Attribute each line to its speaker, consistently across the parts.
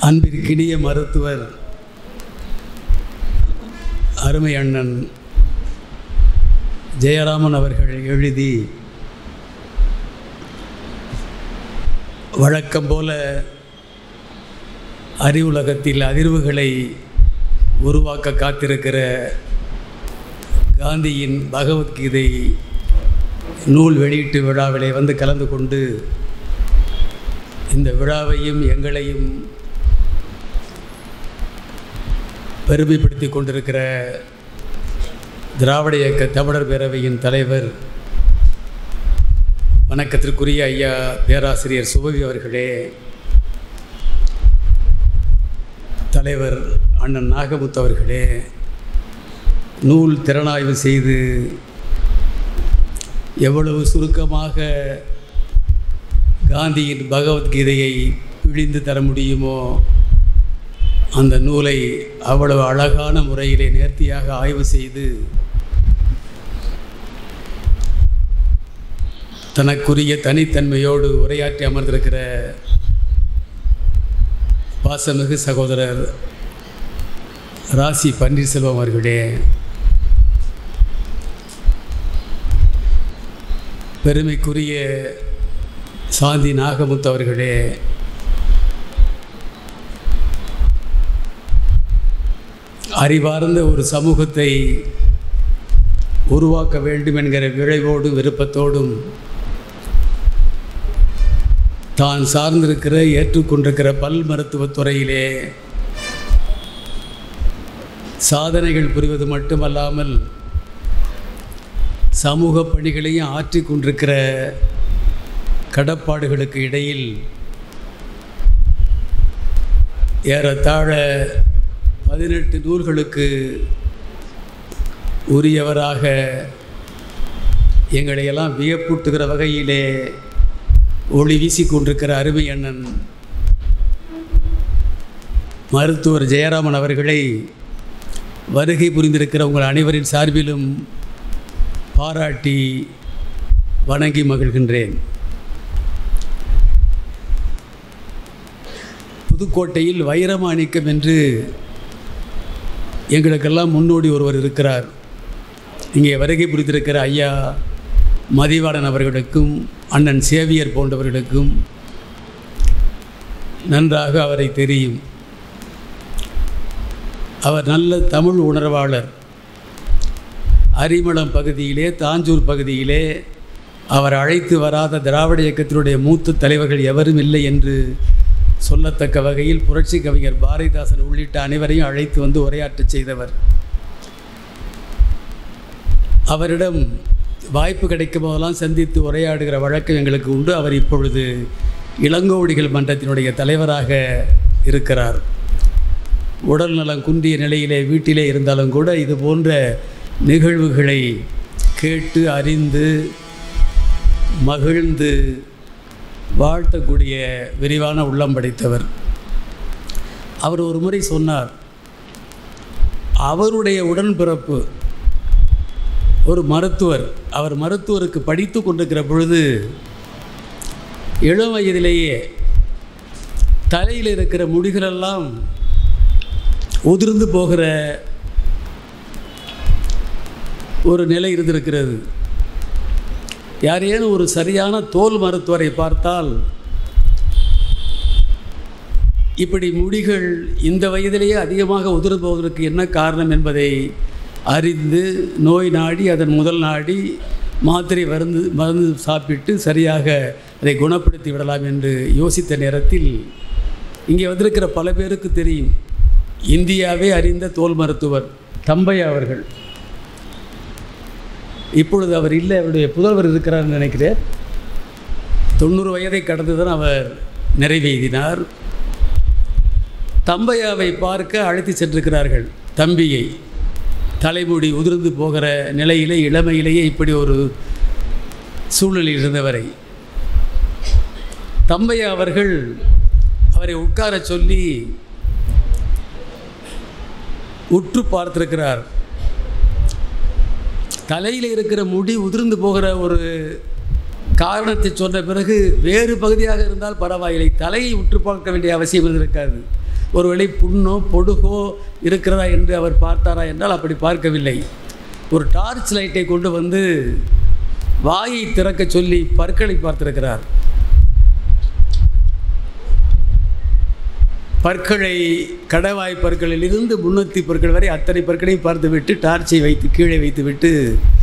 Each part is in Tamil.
Speaker 1: அன்பிற்கினிய மருத்துவர் அருமை அண்ணன் ஜெயராமன் அவர்கள் எழுதி வழக்கம் போல அறிவுலகத்தில் அதிர்வுகளை உருவாக்க காத்திருக்கிற காந்தியின் பகவத்கீதை நூல் வெளியீட்டு விழாவிலே வந்து கலந்து கொண்டு இந்த விழாவையும் எங்களையும் பெருமைப்படுத்தி கொண்டிருக்கிற திராவிட இயக்க தமிழர் பேரவையின் தலைவர் வணக்கத்திற்குரிய ஐயா பேராசிரியர் சுபவி அவர்களே தலைவர் அண்ணன் நாகமுத்து அவர்களே நூல் திறனாய்வு செய்து எவ்வளவு சுருக்கமாக காந்தியின் பகவத்கீதையை பிழிந்து தர முடியுமோ அந்த நூலை அவ்வளவு அழகான முறையிலே நேர்த்தியாக ஆய்வு செய்து தனக்குரிய தனித்தன்மையோடு உரையாற்றி அமர்ந்திருக்கிற பாசமிகு சகோதரர் ராசி பன்னீர்செல்வம் அவர்களே பெருமைக்குரிய சாந்தி நாகமுத்து அவர்களே அறிவார்ந்த ஒரு சமூகத்தை உருவாக்க வேண்டும் என்கிற விழைவோடும் விருப்பத்தோடும் தான் சார்ந்திருக்கிற ஏற்றுக்கொண்டிருக்கிற பல் மருத்துவத் துறையிலே சாதனைகள் புரிவது மட்டுமல்லாமல் சமூக பணிகளையும் ஆற்றிக் கொண்டிருக்கிற கடப்பாடுகளுக்கு இடையில் ஏறத்தாழ பதினெட்டு நூல்களுக்கு உரியவராக எங்களையெல்லாம் வியப்பூட்டுகிற வகையிலே ஒளி வீசி கொண்டிருக்கிற அருமை அண்ணன் மருத்துவர் ஜெயராமன் அவர்களை வருகை புரிந்திருக்கிற உங்கள் அனைவரின் சார்பிலும் பாராட்டி வணங்கி மகிழ்கின்றேன் புதுக்கோட்டையில் வைரமாணிக்கம் என்று எங்களுக்கெல்லாம் முன்னோடி ஒருவர் இருக்கிறார் இங்கே வருகை புரிந்திருக்கிற ஐயா மதிவாளன் அவர்களுக்கும் அண்ணன் சேவியர் போன்றவர்களுக்கும் நன்றாக அவரை தெரியும் அவர் நல்ல தமிழ் உணர்வாளர் அரிமளம் பகுதியிலே தாஞ்சூர் பகுதியிலே அவர் அழைத்து வராத திராவிட இயக்கத்தினுடைய மூத்த தலைவர்கள் எவரும் இல்லை என்று சொல்லத்தக்க வகையில் புரட்சி கவிஞர் பாரதிதாசன் உள்ளிட்ட அனைவரையும் அழைத்து வந்து உரையாற்றச் செய்தவர் அவரிடம் வாய்ப்பு கிடைக்கும் போதெல்லாம் சந்தித்து உரையாடுகிற வழக்கம் எங்களுக்கு உண்டு அவர் இப்பொழுது இளங்கோவடிகள் மன்றத்தினுடைய தலைவராக இருக்கிறார் உடல் நலம் குன்றிய நிலையிலே வீட்டிலே இருந்தாலும் கூட இது போன்ற நிகழ்வுகளை கேட்டு அறிந்து மகிழ்ந்து வாழ்த்தக்கூடிய விரிவான உள்ளம் படைத்தவர் அவர் ஒரு முறை சொன்னார் அவருடைய உடன்பிறப்பு ஒரு மருத்துவர் அவர் மருத்துவருக்கு படித்து கொண்டிருக்கிற பொழுது இளம் வயதிலேயே தலையில் இருக்கிற முடிகளெல்லாம் உதிர்ந்து போகிற ஒரு நிலை இருந்திருக்கிறது யாரேனும் ஒரு சரியான தோல் மருத்துவரை பார்த்தால் இப்படி முடிகள் இந்த வயதிலேயே அதிகமாக உதிர்ந்து போவதற்கு என்ன காரணம் என்பதை அறிந்து நோய் நாடி அதன் முதல் நாடி மாத்திரை மருந்து மருந்து சாப்பிட்டு சரியாக அதை குணப்படுத்தி விடலாம் என்று யோசித்த நேரத்தில் இங்கே வந்திருக்கிற பல பேருக்கு தெரியும் இந்தியாவே அறிந்த தோல் மருத்துவர் தம்பையா அவர்கள் இப்பொழுது அவர் இல்லை அவருடைய புதல்வர் இருக்கிறார்னு நினைக்கிறேன் தொண்ணூறு வயதை கடந்து தான் அவர் நிறைவேறினார் தம்பையாவை பார்க்க அழைத்து சென்றிருக்கிறார்கள் தம்பியை தலைமுடி உதிர்ந்து போகிற நிலையிலே இளமையிலேயே இப்படி ஒரு சூழலில் இருந்தவரை தம்பையா அவர்கள் அவரை உட்கார சொல்லி உற்று பார்த்திருக்கிறார் தலையில் இருக்கிற முடி உதிர்ந்து போகிற ஒரு காரணத்தை சொன்ன பிறகு வேறு பகுதியாக இருந்தால் பரவாயில்லை தலையை உற்று பார்க்க வேண்டிய அவசியம் இருக்காது ஒருவேளை புண்ணோ பொடுகோ இருக்கிறதா என்று அவர் பார்த்தாரா என்றால் அப்படி பார்க்கவில்லை ஒரு டார்ச் லைட்டை கொண்டு வந்து வாயை திறக்க சொல்லி பற்களை பார்த்திருக்கிறார் பற்களை கடவாய் பற்களில் இருந்து முன்னூற்றி பற்கள் வரை அத்தனை பற்களையும் பார்த்துவிட்டு டார்ச்சை வைத்து கீழே வைத்துவிட்டு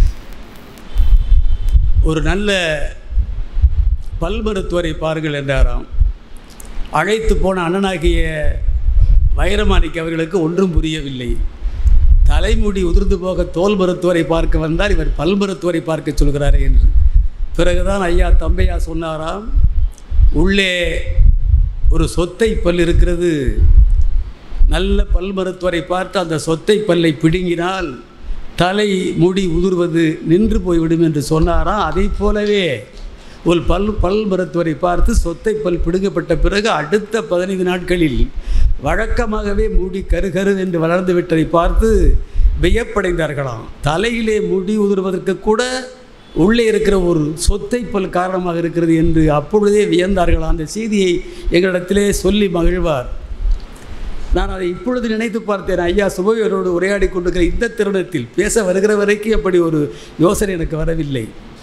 Speaker 1: ஒரு நல்ல பல் மருத்துவரை பாருங்கள் என்றாராம் அழைத்து போன அண்ணனாகிய வைரமாணிக்கு அவர்களுக்கு ஒன்றும் புரியவில்லை தலைமுடி உதிர்ந்து போக தோல் மருத்துவரை பார்க்க வந்தால் இவர் பல் மருத்துவரை பார்க்க சொல்கிறாரே என்று பிறகுதான் ஐயா தம்பையா சொன்னாராம் உள்ளே ஒரு சொத்தை பல் இருக்கிறது நல்ல பல் மருத்துவரை பார்த்து அந்த சொத்தை பல்லை பிடுங்கினால் தலை முடி உதிர்வது நின்று போய்விடும் என்று சொன்னாராம் அதை போலவே ஒரு பல் பல் மருத்துவரை பார்த்து சொத்தை பல் பிடுங்கப்பட்ட பிறகு அடுத்த பதினைந்து நாட்களில் வழக்கமாகவே மூடி கருகரு என்று வளர்ந்து விட்டதை பார்த்து வியப்படைந்தார்களாம் தலையிலே முடி உதிர்வதற்கு கூட உள்ளே இருக்கிற ஒரு சொத்தை பல் காரணமாக இருக்கிறது என்று அப்பொழுதே வியந்தார்களாம் அந்த செய்தியை எங்களிடத்திலே சொல்லி மகிழ்வார் நான் அதை இப்பொழுது நினைத்து பார்த்தேன் ஐயா சுபவியரோடு உரையாடி கொண்டிருக்கிற இந்த தருணத்தில் பேச வருகிற வரைக்கும் அப்படி ஒரு யோசனை எனக்கு வரவில்லை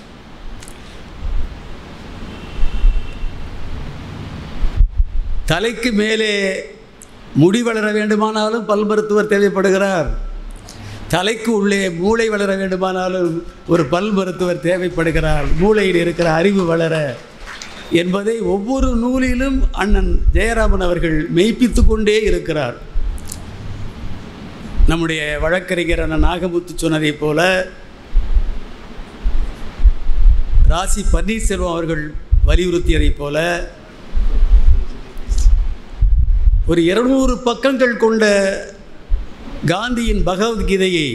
Speaker 1: தலைக்கு மேலே முடி வளர வேண்டுமானாலும் பல் மருத்துவர் தேவைப்படுகிறார் தலைக்கு உள்ளே மூளை வளர வேண்டுமானாலும் ஒரு பல் மருத்துவர் தேவைப்படுகிறார் மூளையில் இருக்கிற அறிவு வளர என்பதை ஒவ்வொரு நூலிலும் அண்ணன் ஜெயராமன் அவர்கள் மெய்ப்பித்து கொண்டே இருக்கிறார் நம்முடைய வழக்கறிஞர் அண்ணன் நாகமுத்து சொன்னதைப் போல ராசி பன்னீர்செல்வம் அவர்கள் வலியுறுத்தியதைப் போல ஒரு இருநூறு பக்கங்கள் கொண்ட காந்தியின் பகவத்கீதையை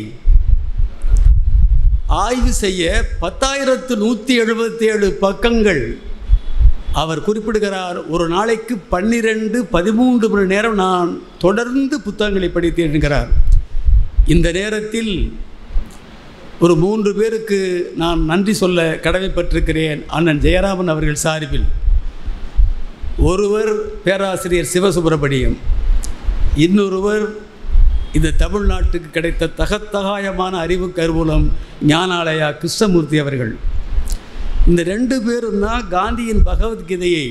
Speaker 1: ஆய்வு செய்ய பத்தாயிரத்து நூற்றி எழுபத்தி ஏழு பக்கங்கள் அவர் குறிப்பிடுகிறார் ஒரு நாளைக்கு பன்னிரெண்டு பதிமூன்று மணி நேரம் நான் தொடர்ந்து புத்தகங்களை படித்து என்கிறார் இந்த நேரத்தில் ஒரு மூன்று பேருக்கு நான் நன்றி சொல்ல கடமைப்பட்டிருக்கிறேன் அண்ணன் ஜெயராமன் அவர்கள் சார்பில் ஒருவர் பேராசிரியர் சிவசுப்பிரமணியம் இன்னொருவர் இந்த தமிழ்நாட்டுக்கு கிடைத்த தகத்தகாயமான அறிவு கருவூலம் ஞானாலயா கிருஷ்ணமூர்த்தி அவர்கள் இந்த ரெண்டு பேரும் தான் காந்தியின் பகவத்கீதையை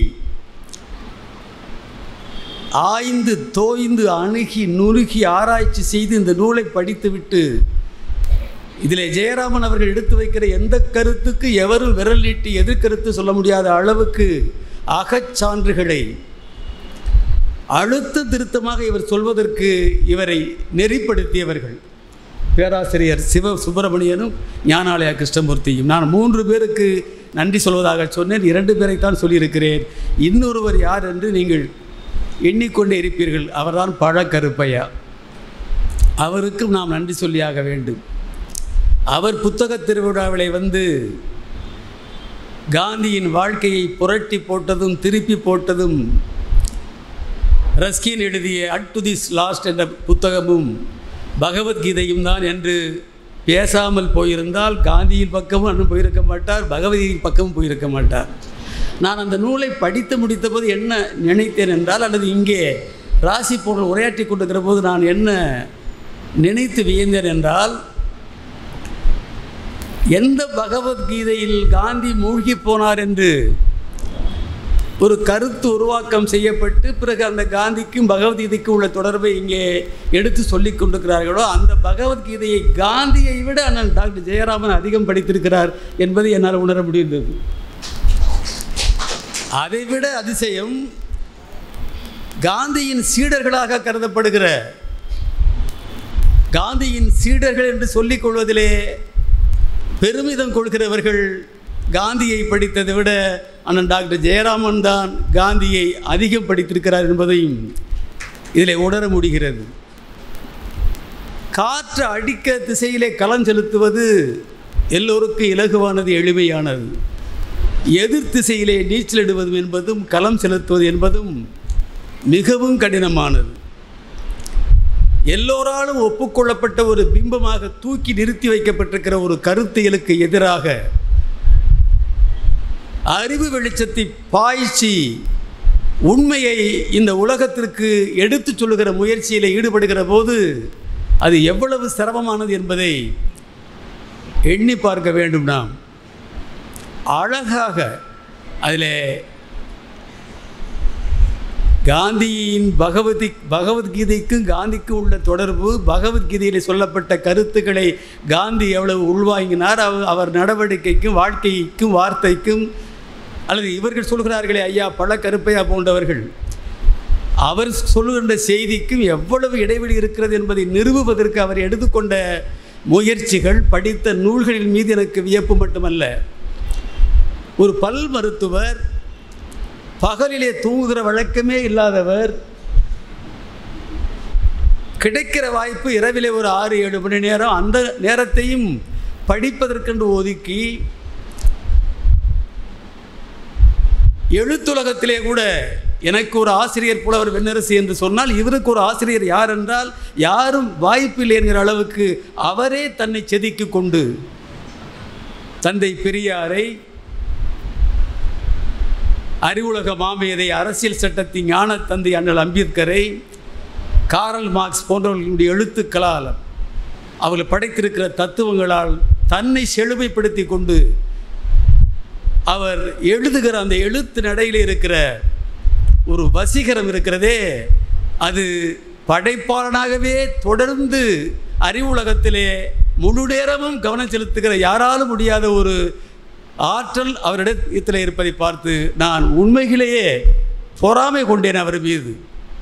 Speaker 1: ஆய்ந்து தோய்ந்து அணுகி நுணுகி ஆராய்ச்சி செய்து இந்த நூலை படித்துவிட்டு இதில் ஜெயராமன் அவர்கள் எடுத்து வைக்கிற எந்த கருத்துக்கு எவரும் விரல் நீட்டி எதிர்கருத்து சொல்ல முடியாத அளவுக்கு அகச்சான்றுகளை அழுத்த திருத்தமாக இவர் சொல்வதற்கு இவரை நெறிப்படுத்தியவர்கள் பேராசிரியர் சிவ சுப்பிரமணியனும் ஞானாலயா கிருஷ்ணமூர்த்தியும் நான் மூன்று பேருக்கு நன்றி சொல்வதாக சொன்னேன் இரண்டு பேரைத்தான் சொல்லியிருக்கிறேன் இன்னொருவர் யார் என்று நீங்கள் எண்ணிக்கொண்டே இருப்பீர்கள் அவர்தான் பழக்கருப்பையா அவருக்கும் நாம் நன்றி சொல்லியாக வேண்டும் அவர் புத்தகத் திருவிழாவிலே வந்து காந்தியின் வாழ்க்கையை புரட்டி போட்டதும் திருப்பி போட்டதும் ரஸ்கின் எழுதிய அட் டு திஸ் லாஸ்ட் என்ற புத்தகமும் பகவத்கீதையும் தான் என்று பேசாமல் போயிருந்தால் காந்தியின் பக்கமும் அண்ணன் போயிருக்க மாட்டார் பகவதியின் பக்கமும் போயிருக்க மாட்டார் நான் அந்த நூலை படித்து முடித்தபோது என்ன நினைத்தேன் என்றால் அல்லது இங்கே ராசி போன்ற உரையாற்றி கொண்டிருக்கிற போது நான் என்ன நினைத்து வியந்தேன் என்றால் எந்த பகவத்கீதையில் காந்தி மூழ்கி போனார் என்று ஒரு கருத்து உருவாக்கம் செய்யப்பட்டு பிறகு அந்த காந்திக்கும் பகவத்கீதைக்கும் உள்ள தொடர்பை இங்கே எடுத்து சொல்லி கொண்டிருக்கிறார்களோ அந்த பகவத்கீதையை காந்தியை விட அண்ணன் டாக்டர் ஜெயராமன் அதிகம் படித்திருக்கிறார் என்பதை என்னால் உணர முடிந்தது அதைவிட அதிசயம் காந்தியின் சீடர்களாக கருதப்படுகிற காந்தியின் சீடர்கள் என்று சொல்லிக் கொள்வதிலே பெருமிதம் கொள்கிறவர்கள் காந்தியை படித்ததை விட அண்ணன் டாக்டர் ஜெயராமன் தான் காந்தியை அதிகம் படித்திருக்கிறார் என்பதையும் இதில் உணர முடிகிறது காற்று அடிக்க திசையிலே களம் செலுத்துவது எல்லோருக்கும் இலகுவானது எளிமையானது எதிர் திசையிலே நீச்சலிடுவது என்பதும் களம் செலுத்துவது என்பதும் மிகவும் கடினமானது எல்லோராலும் ஒப்புக்கொள்ளப்பட்ட ஒரு பிம்பமாக தூக்கி நிறுத்தி வைக்கப்பட்டிருக்கிற ஒரு கருத்தியலுக்கு எதிராக அறிவு வெளிச்சத்தை பாய்ச்சி உண்மையை இந்த உலகத்திற்கு எடுத்துச் சொல்லுகிற முயற்சியில் ஈடுபடுகிற போது அது எவ்வளவு சிரமமானது என்பதை எண்ணி பார்க்க வேண்டும் நாம் அழகாக அதில் காந்தியின் பகவதி பகவத்கீதைக்கும் காந்திக்கும் உள்ள தொடர்பு பகவத்கீதையில் சொல்லப்பட்ட கருத்துக்களை காந்தி எவ்வளவு உள்வாங்கினார் அவர் அவர் நடவடிக்கைக்கும் வாழ்க்கைக்கும் வார்த்தைக்கும் அல்லது இவர்கள் சொல்கிறார்களே ஐயா பல கருப்பையா போன்றவர்கள் அவர் சொல்லுகின்ற செய்திக்கும் எவ்வளவு இடைவெளி இருக்கிறது என்பதை நிறுவுவதற்கு அவர் எடுத்துக்கொண்ட முயற்சிகள் படித்த நூல்களின் மீது எனக்கு வியப்பு மட்டுமல்ல ஒரு பல் மருத்துவர் பகலிலே தூங்குகிற வழக்கமே இல்லாதவர் கிடைக்கிற வாய்ப்பு இரவிலே ஒரு ஆறு ஏழு மணி நேரம் அந்த நேரத்தையும் படிப்பதற்கென்று ஒதுக்கி எழுத்துலகத்திலே கூட எனக்கு ஒரு ஆசிரியர் புலவர் வெண்ணரசு என்று சொன்னால் இவருக்கு ஒரு ஆசிரியர் யார் என்றால் யாரும் வாய்ப்பில்லை என்கிற அளவுக்கு அவரே தன்னை செதுக்கி கொண்டு தந்தை பெரியாரை அறிவுலக மாமேதை அரசியல் சட்டத்தின் ஞான தந்தை அண்ணல் அம்பேத்கரை காரல் மார்க்ஸ் போன்றவர்களுடைய எழுத்துக்களால் அவர்கள் படைத்திருக்கிற தத்துவங்களால் தன்னை செழுமைப்படுத்தி கொண்டு அவர் எழுதுகிற அந்த எழுத்து நடையில் இருக்கிற ஒரு வசீகரம் இருக்கிறதே அது படைப்பாளனாகவே தொடர்ந்து அறிவுலகத்திலே முழு நேரமும் கவனம் செலுத்துகிற யாராலும் முடியாத ஒரு ஆற்றல் அவரிடத்தில் இருப்பதை பார்த்து நான் உண்மையிலேயே பொறாமை கொண்டேன் அவர் மீது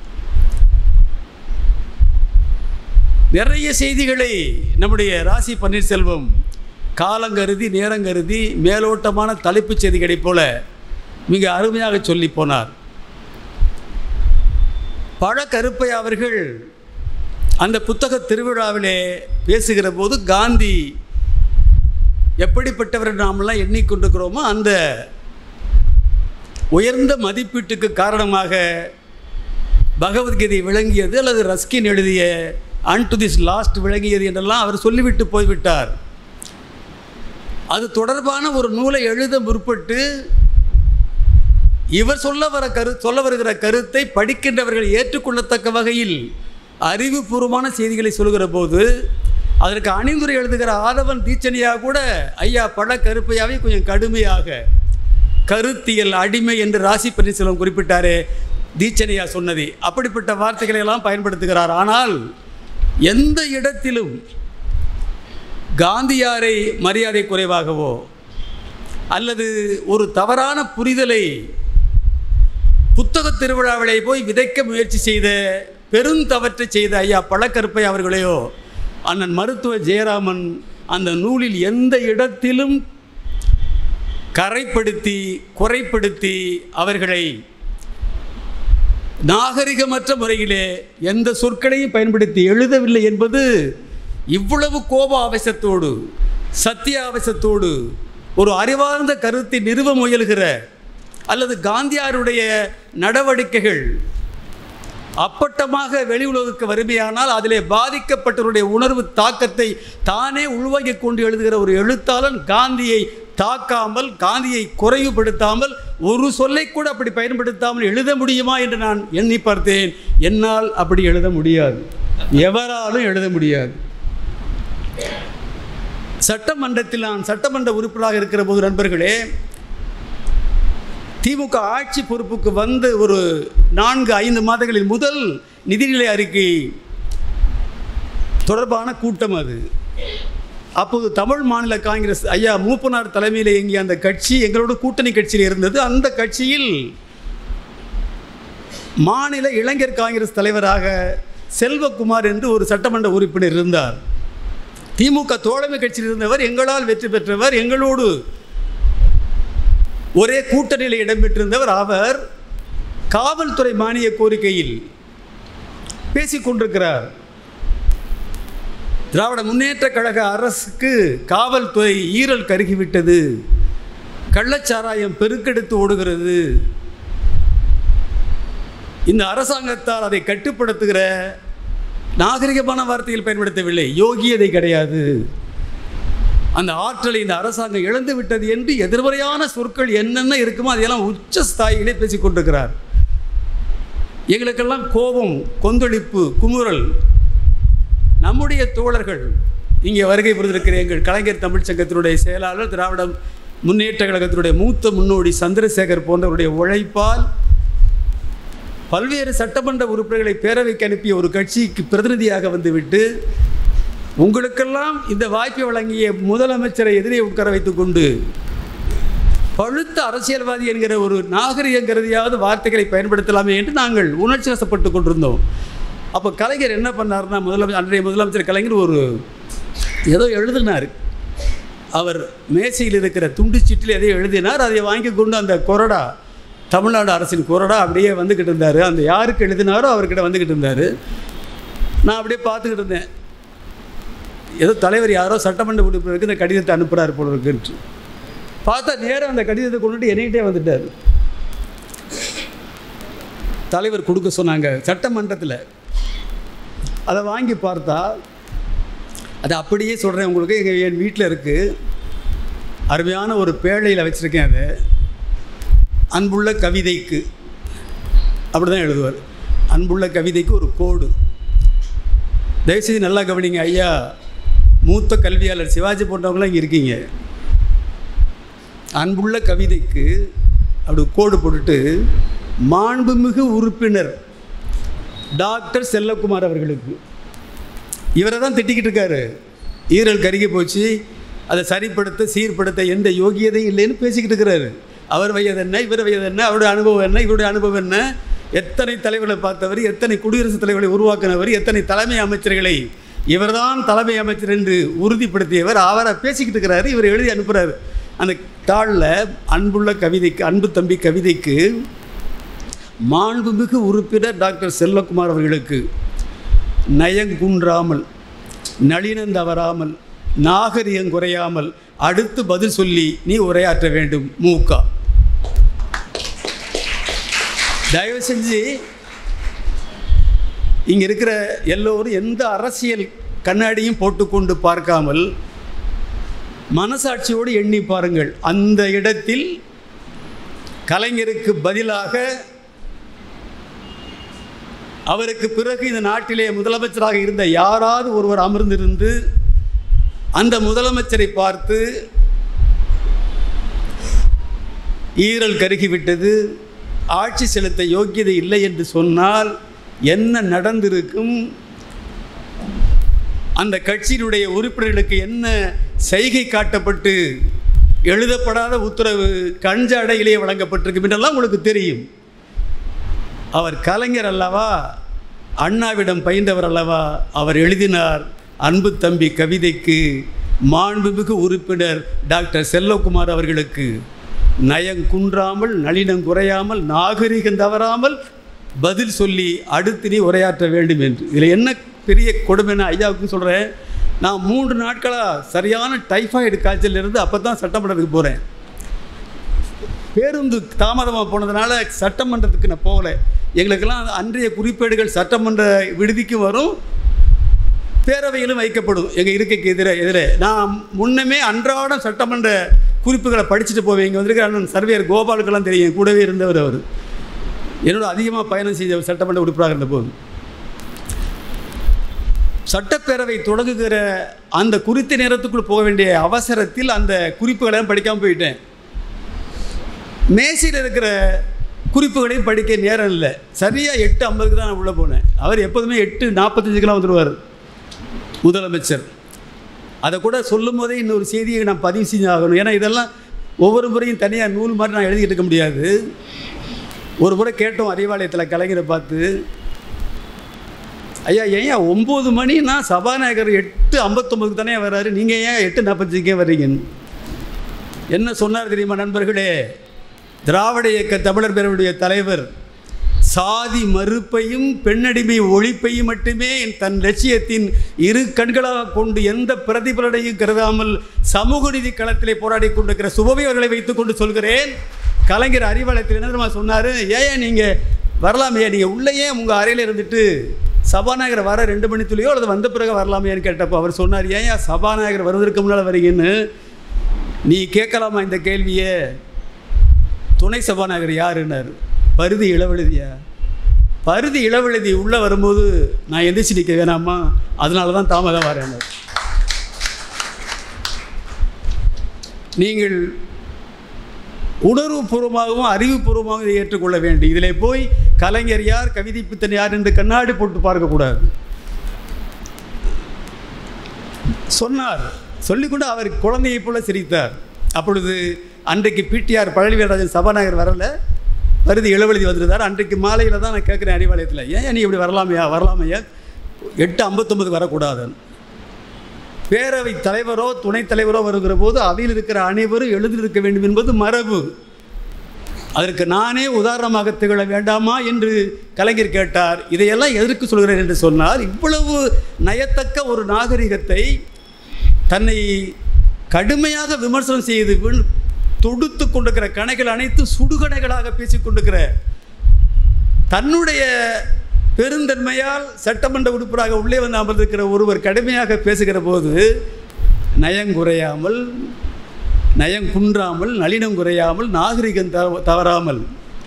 Speaker 1: நிறைய செய்திகளை நம்முடைய ராசி பன்னீர்செல்வம் காலங்கருதி நேரங்கருதி மேலோட்டமான தலைப்புச் செய்திகளைப் போல மிக அருமையாக சொல்லி போனார் பழ கருப்பை அவர்கள் அந்த புத்தக திருவிழாவிலே பேசுகிற போது காந்தி எப்படிப்பட்டவர் நாமெல்லாம் எண்ணிக்கொண்டிருக்கிறோமோ அந்த உயர்ந்த மதிப்பீட்டுக்கு காரணமாக பகவத்கீதை விளங்கியது அல்லது ரஸ்கின் எழுதிய அன் டு திஸ் லாஸ்ட் விளங்கியது என்றெல்லாம் அவர் சொல்லிவிட்டு போய்விட்டார் அது தொடர்பான ஒரு நூலை எழுத முற்பட்டு இவர் சொல்ல வர கரு சொல்ல வருகிற கருத்தை படிக்கின்றவர்கள் ஏற்றுக்கொள்ளத்தக்க வகையில் அறிவுபூர்வமான செய்திகளை சொல்கிற போது அதற்கு அணிந்துரை எழுதுகிற ஆதவன் தீச்சனியா கூட ஐயா பல கருப்பையாவே கொஞ்சம் கடுமையாக கருத்தியல் அடிமை என்று ராசி பன்னீர்செல்வம் குறிப்பிட்டாரே தீச்சனியா சொன்னது அப்படிப்பட்ட வார்த்தைகளை எல்லாம் பயன்படுத்துகிறார் ஆனால் எந்த இடத்திலும் காந்தியாரை மரியாதை குறைவாகவோ அல்லது ஒரு தவறான புரிதலை புத்தக திருவிழாவிலே போய் விதைக்க முயற்சி செய்த பெருந்தவற்றை செய்த ஐயா பழக்கருப்பை அவர்களையோ அண்ணன் மருத்துவ ஜெயராமன் அந்த நூலில் எந்த இடத்திலும் கரைப்படுத்தி குறைப்படுத்தி அவர்களை நாகரிகமற்ற முறையிலே எந்த சொற்களையும் பயன்படுத்தி எழுதவில்லை என்பது இவ்வளவு கோப ஆவேசத்தோடு சத்திய ஆவேசத்தோடு ஒரு அறிவார்ந்த கருத்தை நிறுவ முயல்கிற அல்லது காந்தியாருடைய நடவடிக்கைகள் அப்பட்டமாக வெளி உலகுக்கு வறுமையானால் அதிலே பாதிக்கப்பட்டவருடைய உணர்வு தாக்கத்தை தானே உள்வாங்கிக் கொண்டு எழுதுகிற ஒரு எழுத்தாளன் காந்தியை தாக்காமல் காந்தியை குறைவுபடுத்தாமல் ஒரு சொல்லை கூட அப்படி பயன்படுத்தாமல் எழுத முடியுமா என்று நான் எண்ணி பார்த்தேன் என்னால் அப்படி எழுத முடியாது எவராலும் எழுத முடியாது சட்டமன்றத்தில் நான் சட்டமன்ற உறுப்பினராக இருக்கிற போது நண்பர்களே திமுக ஆட்சி பொறுப்புக்கு வந்து ஒரு நான்கு ஐந்து மாதங்களில் முதல் நிதிநிலை அறிக்கை தொடர்பான கூட்டம் அது அப்போது தமிழ் மாநில காங்கிரஸ் ஐயா மூப்பனார் தலைமையில் இயங்கிய அந்த கட்சி எங்களோட கூட்டணி கட்சியில் இருந்தது அந்த கட்சியில் மாநில இளைஞர் காங்கிரஸ் தலைவராக செல்வகுமார் என்று ஒரு சட்டமன்ற உறுப்பினர் இருந்தார் திமுக தோழமை கட்சியில் இருந்தவர் எங்களால் வெற்றி பெற்றவர் எங்களோடு ஒரே கூட்டணியில் இடம்பெற்றிருந்தவர் அவர் காவல்துறை மானிய கோரிக்கையில் பேசிக் கொண்டிருக்கிறார் திராவிட முன்னேற்ற கழக அரசுக்கு காவல்துறை ஈரல் கருகிவிட்டது கள்ளச்சாராயம் பெருக்கெடுத்து ஓடுகிறது இந்த அரசாங்கத்தால் அதை கட்டுப்படுத்துகிற நாகரிகமான வார்த்தையில் பயன்படுத்தவில்லை யோகியதை கிடையாது அந்த ஆற்றலை இந்த அரசாங்கம் இழந்து விட்டது என்று எதிர்மறையான சொற்கள் என்னென்ன இருக்குமோ அதையெல்லாம் உச்ச ஸ்தாயிலே பேசிக் கொண்டிருக்கிறார் எங்களுக்கெல்லாம் கோபம் கொந்தளிப்பு குமுறல் நம்முடைய தோழர்கள் இங்கே வருகை புரிந்திருக்கிற எங்கள் கலைஞர் தமிழ்ச் சங்கத்தினுடைய செயலாளர் திராவிட முன்னேற்ற கழகத்தினுடைய மூத்த முன்னோடி சந்திரசேகர் போன்றவருடைய உழைப்பால் பல்வேறு சட்டமன்ற உறுப்பினர்களை பேரவைக்கு அனுப்பிய ஒரு கட்சிக்கு பிரதிநிதியாக வந்துவிட்டு உங்களுக்கெல்லாம் இந்த வாய்ப்பை வழங்கிய முதலமைச்சரை எதிரே உட்கார வைத்துக்கொண்டு பழுத்த அரசியல்வாதி என்கிற ஒரு நாகரிகங்கிறதையாவது வார்த்தைகளை பயன்படுத்தலாமே என்று நாங்கள் உணர்ச்சி வசப்பட்டு கொண்டிருந்தோம் அப்போ கலைஞர் என்ன பண்ணார்னா முதலமைச்சர் அன்றைய முதலமைச்சர் கலைஞர் ஒரு ஏதோ எழுதினார் அவர் மேசையில் இருக்கிற துண்டு சீட்டில் எதையோ எழுதினார் அதை வாங்கி கொண்டு அந்த கொறடா தமிழ்நாடு அரசின் கொறடா அப்படியே வந்துக்கிட்டு இருந்தார் அந்த யாருக்கு எழுதினாரோ அவர்கிட்ட வந்துக்கிட்டு இருந்தார் நான் அப்படியே பார்த்துக்கிட்டு இருந்தேன் ஏதோ தலைவர் யாரோ சட்டமன்ற உறுப்பினருக்கு இந்த கடிதத்தை அனுப்புகிறார் போல இருக்குன்ட்டு பார்த்தா நேரம் அந்த கடிதத்தை கொண்டுட்டு என்கிட்டே வந்துட்டார் தலைவர் கொடுக்க சொன்னாங்க சட்டமன்றத்தில் அதை வாங்கி பார்த்தா அது அப்படியே சொல்கிறேன் உங்களுக்கு எங்கள் என் வீட்டில் இருக்குது அருமையான ஒரு பேழையில் வச்சுருக்கேன் அதை அன்புள்ள கவிதைக்கு அப்படி தான் எழுதுவார் அன்புள்ள கவிதைக்கு ஒரு கோடு தயவுசெய்து நல்லா கவனிங்க ஐயா மூத்த கல்வியாளர் சிவாஜி போன்றவங்களாம் இங்கே இருக்கீங்க அன்புள்ள கவிதைக்கு அப்படி கோடு போட்டுட்டு மாண்புமிகு உறுப்பினர் டாக்டர் செல்லக்குமார் அவர்களுக்கு இவரை தான் திட்டிக்கிட்டு இருக்காரு ஈரல் கருகி போச்சு அதை சரிப்படுத்த சீர்படுத்த எந்த யோகியதையும் இல்லைன்னு பேசிக்கிட்டு இருக்கிறாரு அவர் வயது என்ன இவர் வயது என்ன அவருடைய அனுபவம் என்ன இவருடைய அனுபவம் என்ன எத்தனை தலைவர்களை பார்த்தவர் எத்தனை குடியரசுத் தலைவர்களை உருவாக்கினவர் எத்தனை தலைமை அமைச்சர்களை இவர்தான் தலைமை அமைச்சர் என்று உறுதிப்படுத்தியவர் அவரை பேசிக்கிட்டு இருக்கிறாரு இவர் எழுதி அனுப்புகிறாரு அந்த தாளில் அன்புள்ள கவிதைக்கு அன்பு தம்பி கவிதைக்கு மாண்புமிகு உறுப்பினர் டாக்டர் செல்வகுமார் அவர்களுக்கு நயங்குன்றாமல் நளினம் தவறாமல் நாகரிகம் குறையாமல் அடுத்து பதில் சொல்லி நீ உரையாற்ற வேண்டும் மூக்கா தயவு செஞ்சு இங்கே இருக்கிற எல்லோரும் எந்த அரசியல் கண்ணாடியும் போட்டுக்கொண்டு பார்க்காமல் மனசாட்சியோடு எண்ணி பாருங்கள் அந்த இடத்தில் கலைஞருக்கு பதிலாக அவருக்கு பிறகு இந்த நாட்டிலே முதலமைச்சராக இருந்த யாராவது ஒருவர் அமர்ந்திருந்து அந்த முதலமைச்சரை பார்த்து ஈரல் கருகிவிட்டது ஆட்சி செலுத்த யோக்கியதை இல்லை என்று சொன்னால் என்ன நடந்திருக்கும் அந்த கட்சியினுடைய உறுப்பினர்களுக்கு என்ன செய்கை காட்டப்பட்டு எழுதப்படாத உத்தரவு கஞ்சாடையிலேயே வழங்கப்பட்டிருக்கும் என்றெல்லாம் உங்களுக்கு தெரியும் அவர் கலைஞர் அல்லவா அண்ணாவிடம் பயின்றவர் அல்லவா அவர் எழுதினார் அன்பு தம்பி கவிதைக்கு மாண்புமிகு உறுப்பினர் டாக்டர் செல்லகுமார் அவர்களுக்கு நயங்குன்றாமல் நளினம் குறையாமல் நாகரிகம் தவறாமல் பதில் சொல்லி அடுத்து நீ உரையாற்ற வேண்டும் என்று இதில் என்ன பெரிய கொடுமைன்னு ஐயாவுக்கும் சொல்கிறேன் நான் மூன்று நாட்களாக சரியான டைஃபாய்டு காய்ச்சல் இருந்து அப்போ தான் சட்டமன்றத்துக்கு போகிறேன் பேருந்து தாமதமாக போனதுனால சட்டமன்றத்துக்கு நான் போகலை எங்களுக்கெல்லாம் அன்றைய குறிப்பேடுகள் சட்டமன்ற விடுதிக்கு வரும் பேரவையிலும் வைக்கப்படும் எங்கள் இருக்கைக்கு எதிரே எதிரே நான் முன்னமே அன்றாடம் சட்டமன்ற குறிப்புகளை படிச்சுட்டு போவேன் இங்கே வந்திருக்கிற அண்ணன் சர்வேயர் கோபாலுக்கெல்லாம் தெரியும் கூடவே இருந்தவர் அவர் என்னோட அதிகமாக பயணம் செய்த சட்டமன்ற உறுப்பினராக இருந்தபோது சட்டப்பேரவை தொடங்குகிற அந்த குறித்த நேரத்துக்குள் போக வேண்டிய அவசரத்தில் அந்த குறிப்புகளை படிக்காமல் போயிட்டேன் மேசையில் இருக்கிற குறிப்புகளையும் படிக்க நேரம் இல்லை சரியாக எட்டு ஐம்பதுக்கு தான் நான் உள்ளே போனேன் அவர் எப்போதுமே எட்டு நாற்பத்தஞ்சுக்கெலாம் வந்துடுவார் முதலமைச்சர் அதை கூட சொல்லும் போதே இன்னொரு செய்தியை நான் பதிவு செஞ்சு ஆகணும் ஏன்னா இதெல்லாம் ஒவ்வொரு முறையும் தனியாக நூல் மாதிரி நான் எழுதிக்கிட்டு இருக்க முடியாது ஒரு முறை கேட்டோம் அறிவாலயத்தில் கலைஞரை பார்த்து ஐயா ஏன் ஒம்பது மணினா சபாநாயகர் எட்டு ஐம்பத்தொம்பதுக்கு தானே வர்றாரு நீங்கள் ஏன் எட்டு நாற்பத்தஞ்சுக்கே வர்றீங்கன்னு என்ன சொன்னார் தெரியுமா நண்பர்களே திராவிட இயக்க தமிழர் பேரவையுடைய தலைவர் சாதி மறுப்பையும் பெண்ணடிமை ஒழிப்பையும் மட்டுமே தன் லட்சியத்தின் இரு கண்களாக கொண்டு எந்த பிரதிபலனையும் கருதாமல் சமூக நீதி களத்திலே போராடி கொண்டிருக்கிற சுபவி அவர்களை வைத்துக்கொண்டு சொல்கிறேன் கலைஞர் அறிவாலயத்தில் என்ன தெரியுமா சொன்னார் ஏன் நீங்கள் வரலாமையா நீங்கள் உள்ளேயே உங்கள் அறையில் இருந்துட்டு சபாநாயகர் வர ரெண்டு மணி துளியோ அல்லது வந்த பிறகு வரலாமையான்னு கேட்டப்போ அவர் சொன்னார் ஏன் சபாநாயகர் வருவதற்கு முன்னால் வரீங்கன்னு நீ கேட்கலாமா இந்த கேள்வியை துணை சபாநாயகர் யாருன்னார் பருதி இளவழுதியா பருதி இளவெழுதி உள்ளே வரும்போது நான் எந்திரிச்சு நிற்க வேணாமா அதனால தான் தாமதம் வரேன் நீங்கள் உணர்வுபூர்வமாகவும் அறிவுபூர்வமாகவும் இதை ஏற்றுக்கொள்ள வேண்டும் இதில் போய் கலைஞர் யார் கவிதை பித்தன் யார் என்று கண்ணாடி போட்டு பார்க்கக்கூடாது சொன்னார் சொல்லிக்கொண்டு அவர் குழந்தையைப் போல சிரித்தார் அப்பொழுது அன்றைக்கு பிடிஆர் பழனிவேராஜன் சபாநாயகர் வரல வருது இளவெழுதி வந்திருந்தார் அன்றைக்கு மாலையில் தான் நான் கேட்குறேன் அறிவாலயத்தில் ஏன் நீ இப்படி வரலாமையா வரலாமையா எட்டு ஐம்பத்தொம்பது வரக்கூடாதுன்னு பேரவை தலைவரோ துணைத் தலைவரோ வருகிற போது அவையில் இருக்கிற அனைவரும் எழுந்திருக்க வேண்டும் என்பது மரபு அதற்கு நானே உதாரணமாக திகழ வேண்டாமா என்று கலைஞர் கேட்டார் இதையெல்லாம் எதற்கு சொல்கிறேன் என்று சொன்னார் இவ்வளவு நயத்தக்க ஒரு நாகரிகத்தை தன்னை கடுமையாக விமர்சனம் செய்து விண் தொடுத்து கொண்டிருக்கிற கணைகள் அனைத்து சுடுகணைகளாக பேசிக் கொண்டிருக்கிற தன்னுடைய பெருந்தன்மையால் சட்டமன்ற உறுப்பினராக உள்ளே வந்து அமர்ந்திருக்கிற ஒருவர் கடுமையாக பேசுகிற போது நயங்குறையாமல் நயம் குன்றாமல் நளினம் குறையாமல் நாகரிகம் தவ- தவறாமல்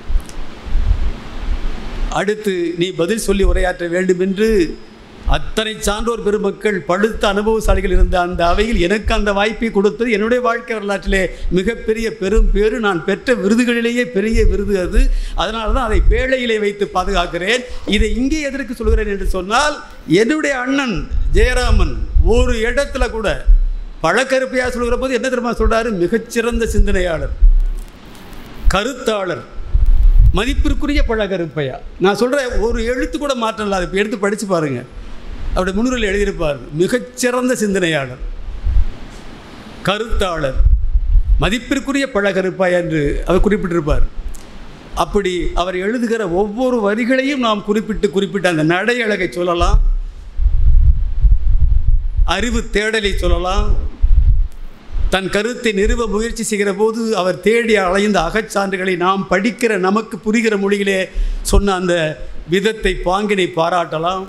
Speaker 1: அடுத்து நீ பதில் சொல்லி உரையாற்ற வேண்டும் என்று அத்தனை சான்றோர் பெருமக்கள் படுத்த அனுபவசாலிகள் இருந்த அந்த அவையில் எனக்கு அந்த வாய்ப்பை கொடுத்தது என்னுடைய வாழ்க்கை வரலாற்றிலே மிகப்பெரிய பெரும் பேறு நான் பெற்ற விருதுகளிலேயே பெரிய விருது அது அதனால தான் அதை பேழையிலே வைத்து பாதுகாக்கிறேன் இதை இங்கே எதற்கு சொல்கிறேன் என்று சொன்னால் என்னுடைய அண்ணன் ஜெயராமன் ஒரு இடத்துல கூட பழக்கருப்பையா சொல்கிற போது என்ன தெரியுமா சொல்றாரு மிகச்சிறந்த சிந்தனையாளர் கருத்தாளர் மதிப்பிற்குரிய பழகருப்பையா நான் சொல்கிறேன் ஒரு எழுத்து கூட மாற்றம் இல்லாத இப்போ எடுத்து படித்து பாருங்க அவருடைய முன்னுரையில் எழுதியிருப்பார் மிகச்சிறந்த சிந்தனையாளர் கருத்தாளர் மதிப்பிற்குரிய பழகருப்பாய் என்று அவர் குறிப்பிட்டிருப்பார் அப்படி அவர் எழுதுகிற ஒவ்வொரு வரிகளையும் நாம் குறிப்பிட்டு குறிப்பிட்ட அந்த நடை அழகை சொல்லலாம் அறிவு தேடலை சொல்லலாம் தன் கருத்தை நிறுவ முயற்சி செய்கிற போது அவர் தேடி அலைந்த அகச்சான்றுகளை நாம் படிக்கிற நமக்கு புரிகிற மொழியிலே சொன்ன அந்த விதத்தை பாங்கினை பாராட்டலாம்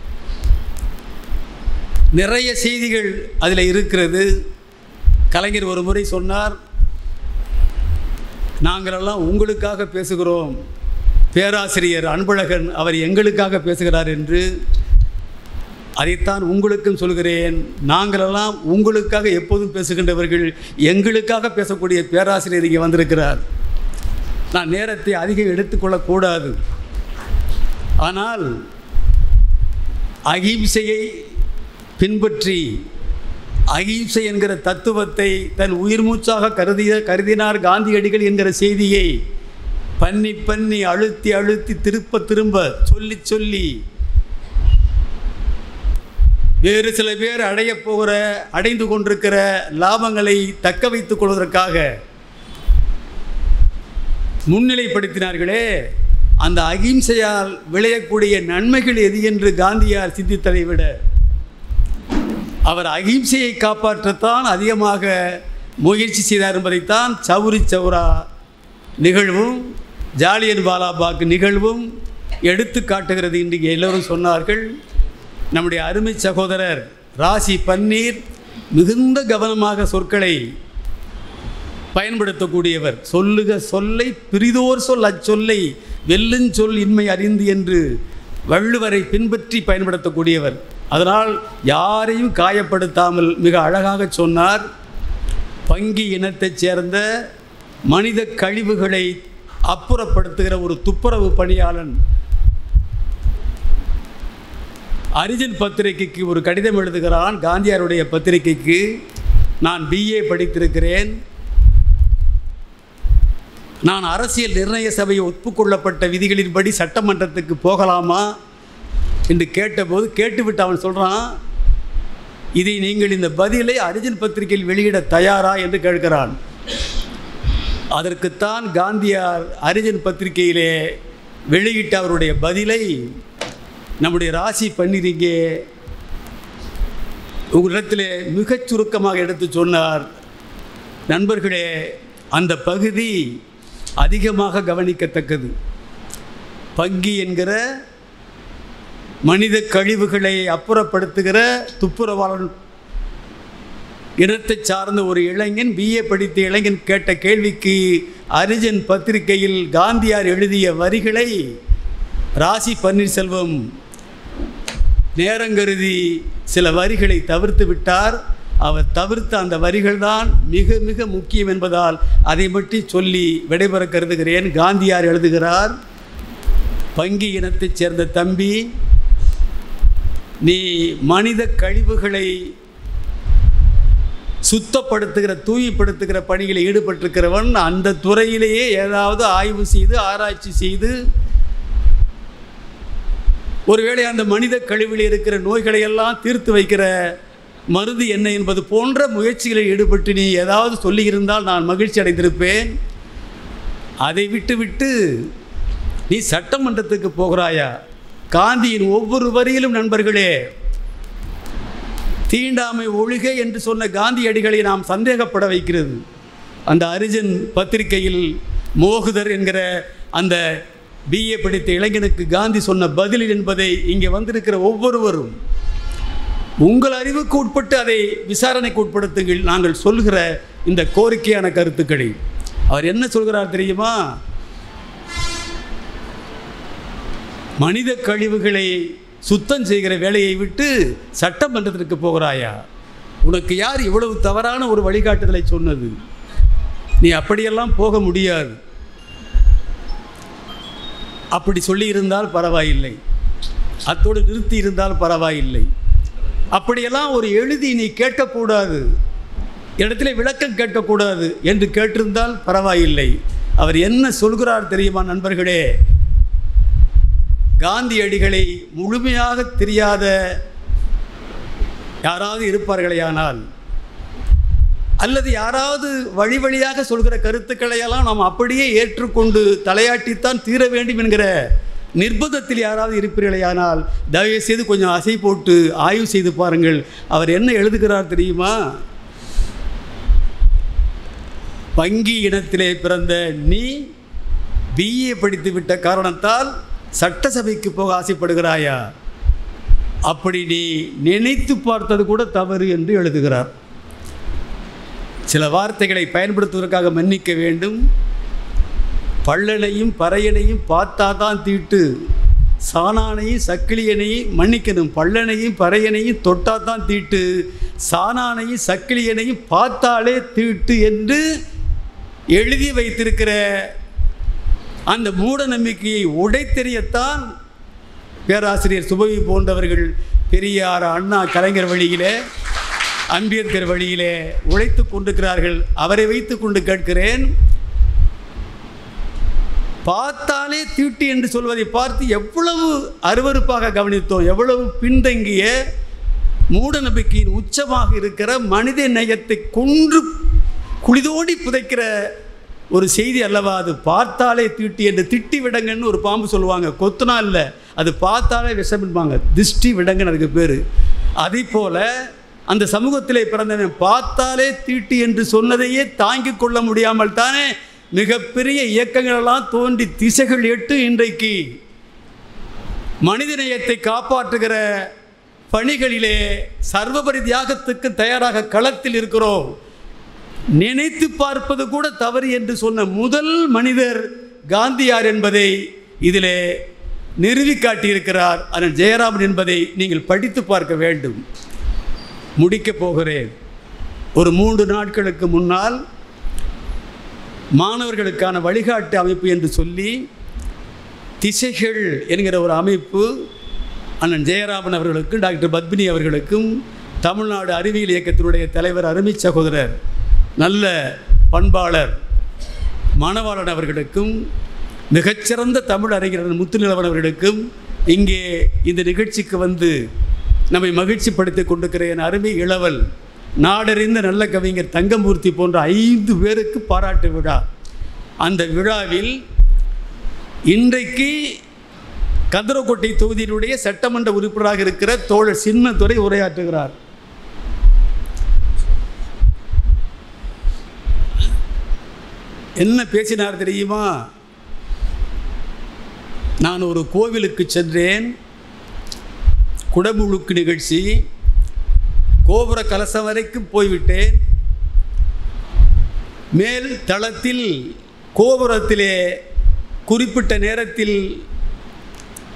Speaker 1: நிறைய செய்திகள் அதில் இருக்கிறது கலைஞர் ஒரு முறை சொன்னார் நாங்களெல்லாம் உங்களுக்காக பேசுகிறோம் பேராசிரியர் அன்பழகன் அவர் எங்களுக்காக பேசுகிறார் என்று அதைத்தான் உங்களுக்கும் சொல்கிறேன் நாங்களெல்லாம் உங்களுக்காக எப்போதும் பேசுகின்றவர்கள் எங்களுக்காக பேசக்கூடிய பேராசிரியர் இங்கே வந்திருக்கிறார் நான் நேரத்தை அதிகம் எடுத்துக்கொள்ளக்கூடாது ஆனால் அகிம்சையை பின்பற்றி அகிம்சை என்கிற தத்துவத்தை தன் உயிர் மூச்சாக கருதிய கருதினார் காந்தியடிகள் என்கிற செய்தியை பண்ணி பண்ணி அழுத்தி அழுத்தி திருப்ப திரும்ப சொல்லி சொல்லி வேறு சில பேர் அடையப் போகிற அடைந்து கொண்டிருக்கிற லாபங்களை தக்க வைத்துக் கொள்வதற்காக முன்னிலைப்படுத்தினார்களே அந்த அகிம்சையால் விளையக்கூடிய நன்மைகள் எது என்று காந்தியார் சிந்தித்ததை விட அவர் அகிம்சையை காப்பாற்றத்தான் அதிகமாக முயற்சி செய்தார் என்பதைத்தான் சௌரி சௌரா நிகழ்வும் ஜாலியன் வாலாபாக் நிகழ்வும் எடுத்து காட்டுகிறது இன்றைக்கு எல்லோரும் சொன்னார்கள் நம்முடைய அருமை சகோதரர் ராசி பன்னீர் மிகுந்த கவனமாக சொற்களை பயன்படுத்தக்கூடியவர் சொல்லுக சொல்லை பிரிதோர் சொல் அச்சொல்லை வெல்லுஞ்சொல் இன்மை அறிந்து என்று வள்ளுவரை பின்பற்றி பயன்படுத்தக்கூடியவர் அதனால் யாரையும் காயப்படுத்தாமல் மிக அழகாக சொன்னார் பங்கி இனத்தைச் சேர்ந்த மனித கழிவுகளை அப்புறப்படுத்துகிற ஒரு துப்புரவு பணியாளன் அரிஜன் பத்திரிகைக்கு ஒரு கடிதம் எழுதுகிறான் காந்தியாருடைய பத்திரிகைக்கு நான் பிஏ படித்திருக்கிறேன் நான் அரசியல் நிர்ணய சபை ஒப்புக்கொள்ளப்பட்ட விதிகளின்படி சட்டமன்றத்துக்கு போகலாமா என்று கேட்டபோது கேட்டுவிட்டு அவன் சொல்கிறான் இதை நீங்கள் இந்த பதிலை அரிஜன் பத்திரிகையில் வெளியிட தயாரா என்று கேட்கிறான் அதற்குத்தான் காந்தியார் அரிஜன் பத்திரிகையிலே வெளியிட்ட அவருடைய பதிலை நம்முடைய ராசி பன்னிரிங்கே உங்களிடத்திலே மிகச் சுருக்கமாக எடுத்து சொன்னார் நண்பர்களே அந்த பகுதி அதிகமாக கவனிக்கத்தக்கது பங்கி என்கிற மனித கழிவுகளை அப்புறப்படுத்துகிற துப்புரவாளன் இனத்தை சார்ந்த ஒரு இளைஞன் பிஏ படித்த இளைஞன் கேட்ட கேள்விக்கு அரிஜன் பத்திரிகையில் காந்தியார் எழுதிய வரிகளை ராசி பன்னீர்செல்வம் நேரங்கருதி சில வரிகளை தவிர்த்து விட்டார் அவர் தவிர்த்த அந்த வரிகள் தான் மிக மிக முக்கியம் என்பதால் அதை மட்டும் சொல்லி விடைபெற கருதுகிறேன் காந்தியார் எழுதுகிறார் பங்கி இனத்தைச் சேர்ந்த தம்பி நீ மனித கழிவுகளை சுத்தப்படுத்துகிற தூய்மைப்படுத்துகிற பணிகளில் ஈடுபட்டிருக்கிறவன் அந்த துறையிலேயே ஏதாவது ஆய்வு செய்து ஆராய்ச்சி செய்து ஒருவேளை அந்த மனித கழிவில் இருக்கிற நோய்களை எல்லாம் தீர்த்து வைக்கிற மருந்து என்ன என்பது போன்ற முயற்சிகளில் ஈடுபட்டு நீ ஏதாவது சொல்லியிருந்தால் நான் மகிழ்ச்சி அடைந்திருப்பேன் அதை விட்டுவிட்டு நீ சட்டமன்றத்துக்கு போகிறாயா காந்தியின் ஒவ்வொரு வரியிலும் நண்பர்களே தீண்டாமை ஒழுக என்று சொன்ன காந்தியடிகளை நாம் சந்தேகப்பட வைக்கிறது அந்த அரிஜன் பத்திரிகையில் மோகுதர் என்கிற அந்த பிஏ படித்த இளைஞனுக்கு காந்தி சொன்ன பதில் என்பதை இங்கே வந்திருக்கிற ஒவ்வொருவரும் உங்கள் அறிவுக்கு உட்பட்டு அதை விசாரணைக்கு உட்படுத்துங்கள் நாங்கள் சொல்கிற இந்த கோரிக்கையான கருத்துக்களை அவர் என்ன சொல்கிறார் தெரியுமா மனித கழிவுகளை சுத்தம் செய்கிற வேலையை விட்டு சட்டமன்றத்திற்கு போகிறாயா உனக்கு யார் இவ்வளவு தவறான ஒரு வழிகாட்டுதலை சொன்னது நீ அப்படியெல்லாம் போக முடியாது அப்படி சொல்லியிருந்தால் பரவாயில்லை அத்தோடு நிறுத்தி இருந்தால் பரவாயில்லை அப்படியெல்லாம் ஒரு எழுதி நீ கேட்கக்கூடாது இடத்துல விளக்கம் கேட்கக்கூடாது என்று கேட்டிருந்தால் பரவாயில்லை அவர் என்ன சொல்கிறார் தெரியுமா நண்பர்களே காந்தியடிகளை முழுமையாக தெரியாத யாராவது இருப்பார்களேயானால் அல்லது யாராவது வழி வழியாக சொல்கிற கருத்துக்களையெல்லாம் நாம் அப்படியே ஏற்றுக்கொண்டு தலையாட்டித்தான் தீர வேண்டும் என்கிற நிர்பந்தத்தில் யாராவது இருப்பீர்களேயானால் தயவுசெய்து கொஞ்சம் அசை போட்டு ஆய்வு செய்து பாருங்கள் அவர் என்ன எழுதுகிறார் தெரியுமா வங்கி இனத்திலே பிறந்த நீ பிஏ படித்து விட்ட காரணத்தால் சட்டசபைக்கு போக ஆசைப்படுகிறாயா அப்படி நீ நினைத்து பார்த்தது கூட தவறு என்று எழுதுகிறார் சில வார்த்தைகளை பயன்படுத்துவதற்காக மன்னிக்க வேண்டும் பள்ளனையும் பறையனையும் பார்த்தா தான் தீட்டு சாணானையும் சக்கிலியனையும் மன்னிக்கணும் பள்ளனையும் பறையனையும் தொட்டா தான் தீட்டு சாணானையும் சக்கிலியனையும் பார்த்தாலே தீட்டு என்று எழுதி வைத்திருக்கிற அந்த மூட நம்பிக்கையை உடைத்தெறியத்தான் பேராசிரியர் சுபவி போன்றவர்கள் பெரியார் அண்ணா கலைஞர் வழியிலே அம்பேத்கர் வழியிலே உழைத்து கொண்டிருக்கிறார்கள் அவரை வைத்து கொண்டு கேட்கிறேன் பார்த்தாலே தீட்டு என்று சொல்வதை பார்த்து எவ்வளவு அருவருப்பாக கவனித்தோம் எவ்வளவு பின்தங்கிய மூட நம்பிக்கையின் உச்சமாக இருக்கிற மனித நேயத்தை கொன்று குளிதோண்டி புதைக்கிற ஒரு செய்தி அல்லவா அது பார்த்தாலே தீட்டி என்று திட்டி விடங்கன்னு ஒரு பாம்பு சொல்லுவாங்க கொத்துனா இல்லை அது பார்த்தாலே விஷமின்பாங்க திஷ்டி விடங்கன்னு அதுக்கு பேர் அதே போல் அந்த சமூகத்திலே பிறந்தவன் பார்த்தாலே தீட்டு என்று சொன்னதையே தாங்கிக் கொள்ள முடியாமல் தானே மிகப்பெரிய இயக்கங்களெல்லாம் தோன்றி திசைகள் எட்டு இன்றைக்கு மனிதநேயத்தை காப்பாற்றுகிற பணிகளிலே சர்வபரி தியாகத்துக்கு தயாராக களத்தில் இருக்கிறோம் நினைத்து பார்ப்பது கூட தவறு என்று சொன்ன முதல் மனிதர் காந்தியார் என்பதை இதிலே நிறுவி காட்டியிருக்கிறார் அண்ணன் ஜெயராமன் என்பதை நீங்கள் படித்து பார்க்க வேண்டும் முடிக்கப் போகிறேன் ஒரு மூன்று நாட்களுக்கு முன்னால் மாணவர்களுக்கான வழிகாட்டு அமைப்பு என்று சொல்லி திசைகள் என்கிற ஒரு அமைப்பு அண்ணன் ஜெயராமன் அவர்களுக்கும் டாக்டர் பத்மினி அவர்களுக்கும் தமிழ்நாடு அறிவியல் இயக்கத்தினுடைய தலைவர் அருமை சகோதரர் நல்ல பண்பாளர் மணவாளன் அவர்களுக்கும் மிகச்சிறந்த தமிழ் அறிஞர் முத்துநிலவன் அவர்களுக்கும் இங்கே இந்த நிகழ்ச்சிக்கு வந்து நம்மை மகிழ்ச்சிப்படுத்திக் கொண்டிருக்கிற என் அருமை இளவல் நாடறிந்த நல்ல கவிஞர் தங்கமூர்த்தி போன்ற ஐந்து பேருக்கு பாராட்டு விழா அந்த விழாவில் இன்றைக்கு கந்தரக்கோட்டை தொகுதியினுடைய சட்டமன்ற உறுப்பினராக இருக்கிற தோழர் சின்னத்துறை உரையாற்றுகிறார் என்ன பேசினார் தெரியுமா நான் ஒரு கோவிலுக்கு சென்றேன் குடமுழுக்கு நிகழ்ச்சி கோபுர கலசம் வரைக்கும் போய்விட்டேன் மேல் தளத்தில் கோபுரத்திலே குறிப்பிட்ட நேரத்தில்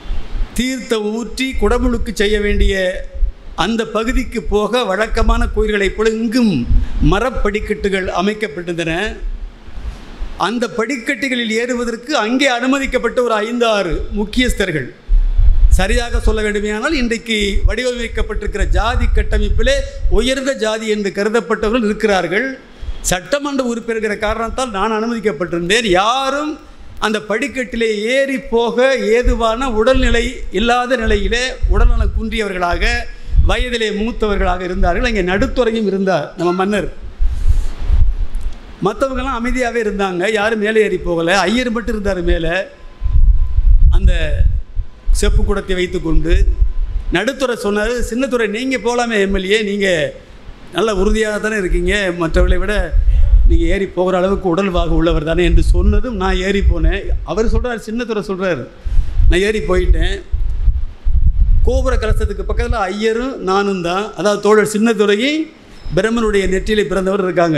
Speaker 1: தீர்த்தம் ஊற்றி குடமுழுக்கு செய்ய வேண்டிய அந்த பகுதிக்கு போக வழக்கமான கோயில்களைப் போல இங்கும் மரப்படிக்கட்டுகள் அமைக்கப்பட்டிருந்தன அந்த படிக்கட்டுகளில் ஏறுவதற்கு அங்கே அனுமதிக்கப்பட்ட ஒரு ஐந்து ஆறு முக்கியஸ்தர்கள் சரியாக சொல்ல வேண்டுமேயானால் இன்றைக்கு வடிவமைக்கப்பட்டிருக்கிற ஜாதி கட்டமைப்பிலே உயர்ந்த ஜாதி என்று கருதப்பட்டவர்கள் இருக்கிறார்கள் சட்டமன்ற உறுப்பினர்கிற காரணத்தால் நான் அனுமதிக்கப்பட்டிருந்தேன் யாரும் அந்த படிக்கட்டிலே ஏறி போக ஏதுவான உடல்நிலை இல்லாத நிலையிலே உடல்நலம் குன்றியவர்களாக வயதிலே மூத்தவர்களாக இருந்தார்கள் அங்கே நடுத்துறையும் இருந்தார் நம்ம மன்னர் மற்றவங்கெல்லாம் அமைதியாகவே இருந்தாங்க யாரும் மேலே ஏறி போகலை ஐயர் மட்டும் இருந்தார் மேலே அந்த செப்பு குடத்தை வைத்துக்கொண்டு நடுத்துறை சொன்னார் சின்னத்துறை நீங்கள் போகலாமே எம்எல்ஏ நீங்கள் நல்ல உறுதியாக தானே இருக்கீங்க மற்றவர்களை விட நீங்கள் ஏறி போகிற அளவுக்கு உடல்வாக உள்ளவர் தானே என்று சொன்னதும் நான் ஏறி போனேன் அவர் சொல்கிறார் சின்னத்துறை சொல்கிறார் நான் ஏறி போயிட்டேன் கோபுர கலசத்துக்கு பக்கத்தில் ஐயரும் நானும் தான் அதாவது தோழர் சின்னத்துறையும் பிரம்மனுடைய நெற்றியிலே பிறந்தவர் இருக்காங்க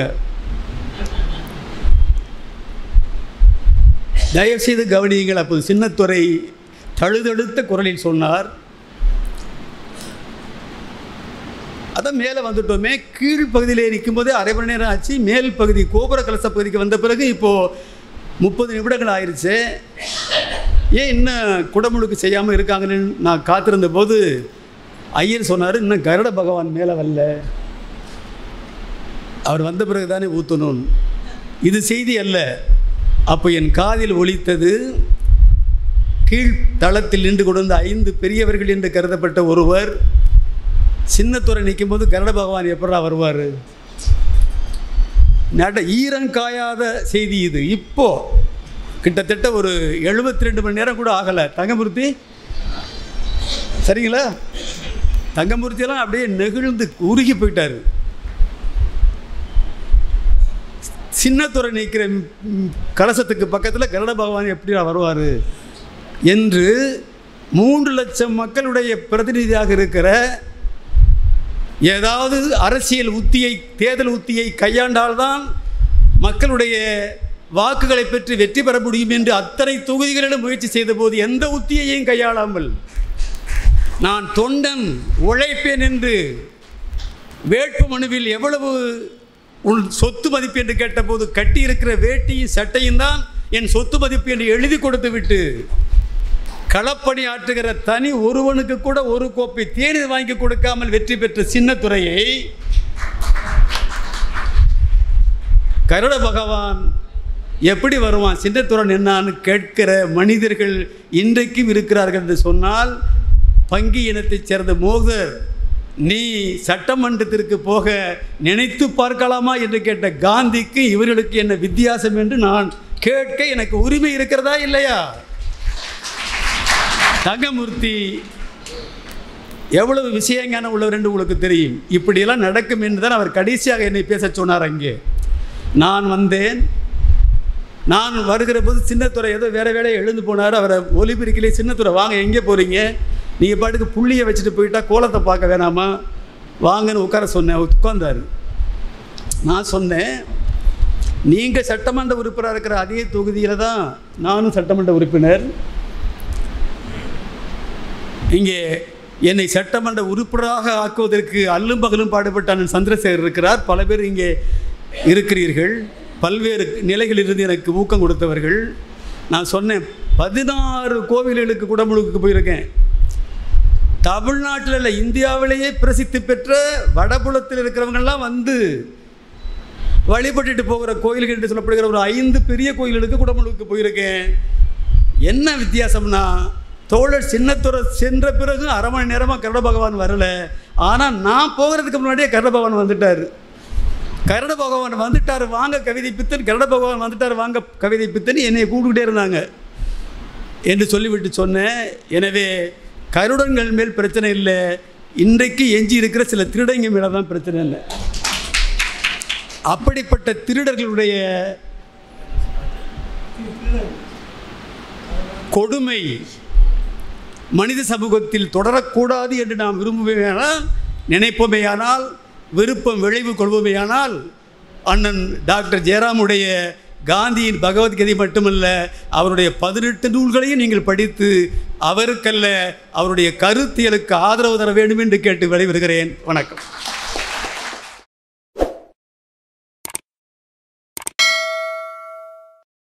Speaker 1: தயவுசெய்து கவனியுங்கள் அப்போது சின்னத்துறை தழுதழுத்த குரலில் சொன்னார் அதான் மேலே வந்துட்டோமே கீழ் பகுதியில் நிற்கும்போதே அரை மணி நேரம் ஆச்சு மேல் பகுதி கோபுர கலச பகுதிக்கு வந்த பிறகு இப்போது முப்பது நிமிடங்கள் ஆயிடுச்சு ஏன் இன்னும் குடமுழுக்கு செய்யாமல் இருக்காங்கன்னு நான் காத்திருந்த போது ஐயர் சொன்னார் இன்னும் கருட பகவான் மேலே வரல அவர் வந்த பிறகு தானே ஊற்றணும் இது செய்தி அல்ல அப்போ என் காதில் ஒலித்தது கீழ் தளத்தில் நின்று கொண்டு ஐந்து பெரியவர்கள் என்று கருதப்பட்ட ஒருவர் சின்னத்துறை நிற்கும்போது கருட பகவான் எப்படா வருவார் நட ஈரங்காயாத செய்தி இது இப்போ கிட்டத்தட்ட ஒரு எழுபத்தி ரெண்டு மணி நேரம் கூட ஆகலை தங்கமூர்த்தி சரிங்களா தங்கமூர்த்தியெல்லாம் அப்படியே நெகிழ்ந்து உருகி போயிட்டார் சின்னத்துறை நிற்கிற ம், கலசத்துக்கு பக்கத்தில் கருட பகவான் எப்படி வருவார் என்று மூன்று லட்சம் மக்களுடைய பிரதிநிதியாக இருக்கிற ஏதாவது அரசியல் உத்தியை தேர்தல் உத்தியை கையாண்டால்தான் மக்களுடைய வாக்குகளை பெற்று வெற்றி பெற முடியும் என்று அத்தனை தொகுதிகளிலும் முயற்சி செய்தபோது எந்த உத்தியையும் கையாளாமல் நான் தொண்டன் உழைப்பேன் என்று வேட்பு மனுவில் எவ்வளவு உன் சொத்து மதிப்பு என்று கேட்டபோது கட்டியிருக்கிற வேட்டியும் சட்டையும் தான் என் சொத்து மதிப்பு என்று எழுதி கொடுத்து விட்டு களப்பணி ஆற்றுகிற தனி ஒருவனுக்கு கூட ஒரு கோப்பை தேநீர் வாங்கி கொடுக்காமல் வெற்றி பெற்ற சின்னத்துறையை கருட பகவான் எப்படி வருவான் சின்னத்துறன் என்னான்னு கேட்கிற மனிதர்கள் இன்றைக்கும் இருக்கிறார்கள் என்று சொன்னால் பங்கி இனத்தைச் சேர்ந்த மோகர் நீ சட்டமன்றத்திற்கு போக நினைத்து பார்க்கலாமா என்று கேட்ட காந்திக்கு இவர்களுக்கு என்ன வித்தியாசம் என்று நான் கேட்க எனக்கு உரிமை இருக்கிறதா இல்லையா தங்கமூர்த்தி எவ்வளவு விஷயங்கான உள்ளவர் என்று உங்களுக்கு தெரியும் இப்படியெல்லாம் நடக்கும் என்று தான் அவர் கடைசியாக என்னை பேசச் சொன்னார் அங்கே நான் வந்தேன் நான் வருகிற போது சின்னத்துறை ஏதோ வேற வேலையை எழுந்து போனார் அவரை ஒலிபெருக்கிலே சின்னத்துறை வாங்க எங்கே போகிறீங்க நீங்கள் பாட்டுக்கு புள்ளியை வச்சுட்டு போயிட்டா கோலத்தை பார்க்க வேணாமா வாங்கன்னு உட்கார சொன்னேன் உட்கார்ந்தார் நான் சொன்னேன் நீங்கள் சட்டமன்ற உறுப்பினராக இருக்கிற அதே தொகுதியில் தான் நானும் சட்டமன்ற உறுப்பினர் இங்கே என்னை சட்டமன்ற உறுப்பினராக ஆக்குவதற்கு அல்லும் பகலும் பாடுபட்ட அண்ணன் சந்திரசேகர் இருக்கிறார் பல பேர் இங்கே இருக்கிறீர்கள் பல்வேறு நிலைகளிலிருந்து எனக்கு ஊக்கம் கொடுத்தவர்கள் நான் சொன்னேன் பதினாறு கோவில்களுக்கு குடமுழுக்கு போயிருக்கேன் தமிழ்நாட்டில் இல்லை இந்தியாவிலேயே பிரசித்தி பெற்ற வடபுலத்தில் இருக்கிறவங்கெல்லாம் வந்து வழிபட்டுட்டு போகிற கோயில்கள் என்று சொல்லப்படுகிற ஒரு ஐந்து பெரிய கோயில்களுக்கு குடமுழுக்கு போயிருக்கேன் என்ன வித்தியாசம்னா தோழர் சின்னத்துறை சென்ற பிறகு அரை மணி நேரமாக கருட பகவான் வரல ஆனால் நான் போகிறதுக்கு முன்னாடியே கருட பகவான் வந்துட்டார் கருட பகவான் வந்துட்டார் வாங்க கவிதை பித்தன் கருட பகவான் வந்துட்டார் வாங்க கவிதை பித்தன் என்னை கூப்பிட்டுக்கிட்டே இருந்தாங்க என்று சொல்லிவிட்டு சொன்னேன் எனவே கருடன்கள் மேல் பிரச்சனை இல்லை இன்றைக்கு எஞ்சி இருக்கிற சில திருடங்க மேலே தான் பிரச்சனை இல்லை அப்படிப்பட்ட திருடர்களுடைய கொடுமை மனித சமூகத்தில் தொடரக்கூடாது என்று நாம் விரும்புவேயானால் நினைப்போமேயானால் விருப்பம் விளைவு கொள்வோமேயானால் அண்ணன் டாக்டர் ஜெயராமுடைய காந்தியின் பகவத்கீதை மட்டுமல்ல அவருடைய பதினெட்டு நூல்களையும் நீங்கள் படித்து அவருக்கல்ல அவருடைய கருத்தியலுக்கு ஆதரவு தர வேண்டும் என்று கேட்டு விடைபெறுகிறேன் வணக்கம்